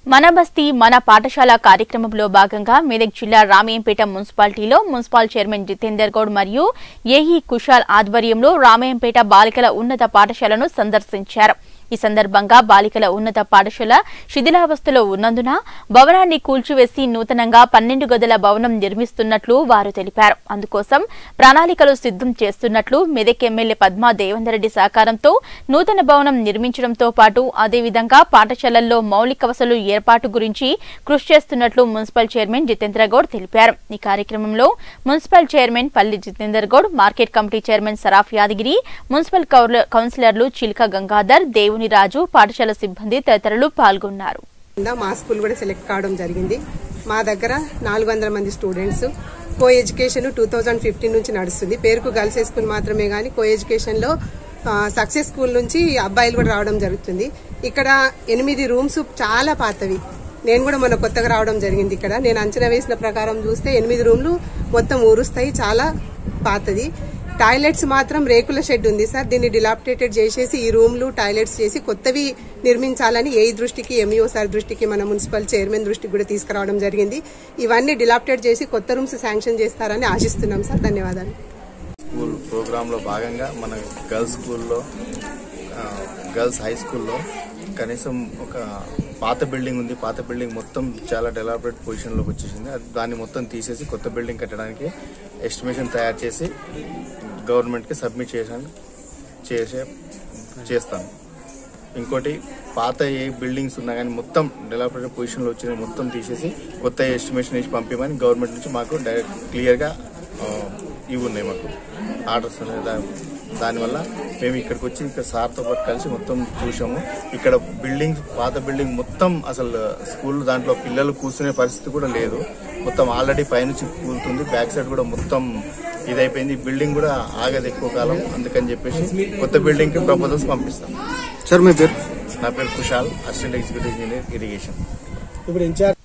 మన బస్తీ మన పాఠశాల కార్యక్రమంలో భాగంగా మెదక్ జిల్లా రామయ్యంపేట మున్సిపాలిటీలో మున్సిపల్ చైర్మన్ జితేందర్ గౌడ్ మరియు ఏఈ కుషాల్ ఆధ్వర్యంలో రామయ్యంపేట బాలికల ఉన్నత పాఠశాలను సందర్శించారు ఈ సందర్భంగా బాలికల ఉన్నత పాఠశాల శిథిలావస్థలో ఉన్నందున భవనాన్ని కూల్చివేసి నూతనంగా పన్నెండు గదుల భవనం నిర్మిస్తున్నట్లు వారు తెలిపారు అందుకోసం ప్రణాళికలు సిద్ధం చేస్తున్నట్లు మెదక్ ఎమ్మెల్యే పద్మా దేవేందర్ రెడ్డి సహకారంతో నూతన భవనం నిర్మించడంతో పాటు అదేవిధంగా పాఠశాలల్లో మౌలిక వసతులు ఏర్పాటు గురించి కృషి చేస్తున్నట్లు మున్సిపల్ చైర్మన్ జితేంద్ర గౌడ్ తెలిపారు ఈ కార్యక్రమంలో municipal chairman Palli Jitender Goud market committee chairman Saraf Yadagiri municipal కౌల- కౌన్సిలర్లు చిల్క గంగాధర్ దేవుని రాజు పాఠశాల సిబ్బంది తదితరులు పాల్గొన్నారు కింద మా స్కూల్ కూడా సెలెక్ట్ కావడం జరిగింది మా దగ్గర నాలుగు వందల మంది students co education two thousand fifteen నుంచి నడుస్తుంది పేరుకు గర్ల్స్ హై స్కూల్ మాత్రమే కానీ కో ఎడ్యుకేషన్ లో సక్సెస్ స్కూల్ నుంచి అబ్బాయిలు కూడా రావడం జరుగుతుంది ఇక్కడ ఎనిమిది రూమ్స్ చాలా పాతవి నేను కూడా మొన్న కొత్తగా రావడం జరిగింది ఇక్కడ నేను అంచనా వేసిన ప్రకారం చూస్తే ఎనిమిది రూమ్లు మొత్తం ఊరుస్తాయి చాలా పాతది టాయిలెట్స్ మాత్రం రేకుల షెడ్ ఉంది సార్ దీన్ని డిలాప్టేటెడ్ చేసేసి ఈ రూమ్లు టాయిలెట్స్ చేసి కొత్తవి నిర్మించాలని ఏ దృష్టికి ఎంఈఓ సార్ దృష్టికి మన మున్సిపల్ చైర్మన్ దృష్టికి కూడా తీసుకురావడం జరిగింది ఇవన్నీ డిలాప్టేట్ చేసి కొత్త రూమ్స్ శాంక్షన్ చేస్తారని ఆశిస్తున్నాం సార్ ధన్యవాదాలు స్కూల్ ప్రోగ్రాంలో భాగంగా మన గర్ల్స్ స్కూల్లో ఆ, గర్ల్స్ హై స్కూల్లో కనీసం ఒక పాత బిల్డింగ్ ఉంది పాత బిల్డింగ్ మొత్తం చాలా డెవలప్డ్ పొజిషన్లోకి వచ్చేసింది అది దాన్ని మొత్తం తీసేసి కొత్త బిల్డింగ్ కట్టడానికి ఎస్టిమేషన్ తయారు చేసి గవర్నమెంట్కి సబ్మిట్ చేయడానికి చేసే చేస్తాను ఇంకోటి పాత ఏ బిల్డింగ్స్ ఉన్నా కానీ మొత్తం డెవలప్డ్ పొజిషన్లో వచ్చిన మొత్తం తీసేసి కొత్త ఎస్టిమేషన్ వేసి పంపించమని గవర్నమెంట్ నుంచి మాకు డైరెక్ట్ క్లియర్గా ఆ, ఇవి ఉన్నాయి మాకు ఆర్డర్స్ ఉన్నాయి దా- దానివల్ల మేము ఇక్కడికి వచ్చి ఇక్కడ సార్తో పాటు కలిసి మొత్తం చూసాము ఇక్కడ బిల్డింగ్ పాత బిల్డింగ్ మొత్తం అసలు స్కూల్ దాంట్లో పిల్లలు కూర్చునే పరిస్థితి కూడా లేదు మొత్తం ఆల్రెడీ పైనుంచి కూలుతుంది బ్యాక్ సైడ్ కూడా మొత్తం ఇదైపోయింది ఈ బిల్డింగ్ కూడా ఆగదు ఎక్కువ కాలం అందుకని చెప్పేసి కొత్త బిల్డింగ్ కి ప్రపోజల్స్ పంపిస్తాం సార్ మీ పేరు నా పేరు Kushal assistant executive engineer irrigation ఇప్పుడు ఇన్ఛార్జ్